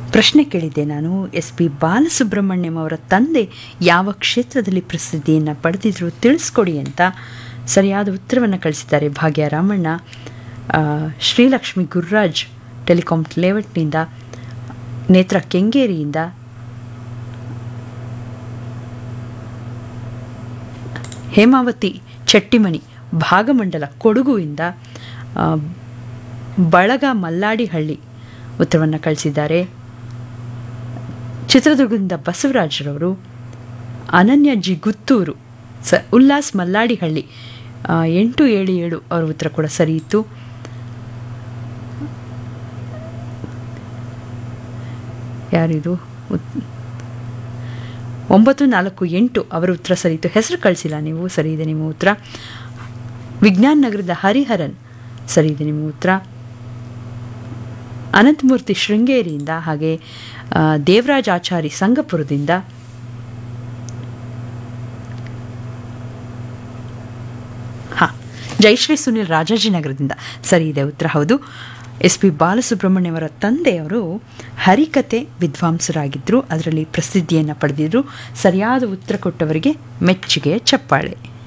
ಪ್ರಶ್ನೆ ಕೇಳಿದ್ದೆ ನಾನು ಎಸ್ ಪಿ ಬಾಲಸುಬ್ರಹ್ಮಣ್ಯಂ ಅವರ ತಂದೆ ಯಾವ ಕ್ಷೇತ್ರದಲ್ಲಿ ಪ್ರಸಿದ್ಧಿಯನ್ನು ಪಡೆದಿದ್ರು ತಿಳಿಸ್ಕೊಡಿ ಅಂತ ಸರಿಯಾದ ಉತ್ತರವನ್ನು ಕಳಿಸಿದ್ದಾರೆ ಭಾಗ್ಯ ರಾಮಣ್ಣ ಆ, ಶ್ರೀಲಕ್ಷ್ಮಿ ಗುರುರಾಜ್ ಟೆಲಿಕಾಂ ಲೇಔಟ್ನಿಂದ ನೇತ್ರ ಕೆಂಗೇರಿಯಿಂದ ಹೇಮಾವತಿ ಚಟ್ಟಿಮಣಿ ಭಾಗಮಂಡಲ ಕೊಡಗುವಿಂದ ಆ, ಬಳಗ ಮಲ್ಲಾಡಿಹಳ್ಳಿ ಉತ್ತರವನ್ನು ಕಳಿಸಿದ್ದಾರೆ ಚಿತ್ರದುರ್ಗದಿಂದ ಬಸವರಾಜರವರು ಅನನ್ಯ ಜಿ ಗುತ್ತೂರು ಸ ಉಲ್ಲಾಸ್ ಮಲ್ಲಾಡಿಹಳ್ಳಿ ಆ, ಎಂಟು ಏಳು ಏಳು ಅವರ ಉತ್ತರ ಕೂಡ ಸರಿ ಇತ್ತು ಯಾರಿದು ಉತ್- ಒಂಬತ್ತು ನಾಲ್ಕು ಎಂಟು ಅವರ ಉತ್ತರ ಸರಿ ಇತ್ತು ಹೆಸರು ಕಳಿಸಿಲ್ಲ ನೀವು ಸರಿ ಇದೆ ನಿಮ್ಮ ಉತ್ತರ ವಿಜ್ಞಾನ್ ನಗರದ ಹರಿಹರನ್ ಸರಿ ಇದೆ ನಿಮ್ಮ ಉತ್ತರ ಅನಂತಮೂರ್ತಿ ಶೃಂಗೇರಿಯಿಂದ ಹಾಗೆ ಆ, ದೇವರಾಜ್ ಆಚಾರಿ ಸಂಗಪುರದಿಂದ ಹಾಂ ಜಯಶ್ರೀ ಸುನಿಲ್ ರಾಜಾಜಿನಗರದಿಂದ ಸರಿ ಇದೆ ಉತ್ತರ ಹೌದು ಎಸ್ ಪಿ ಬಾಲಸುಬ್ರಹ್ಮಣ್ಯವರ ತಂದೆಯವರು ಹರಿಕತೆ ವಿದ್ವಾಂಸರಾಗಿದ್ದರು ಅದರಲ್ಲಿ ಪ್ರಸಿದ್ಧಿಯನ್ನು ಪಡೆದಿದ್ದರು ಸರಿಯಾದ ಉತ್ತರ ಕೊಟ್ಟವರಿಗೆ ಮೆಚ್ಚುಗೆಯ ಚಪ್ಪಾಳೆ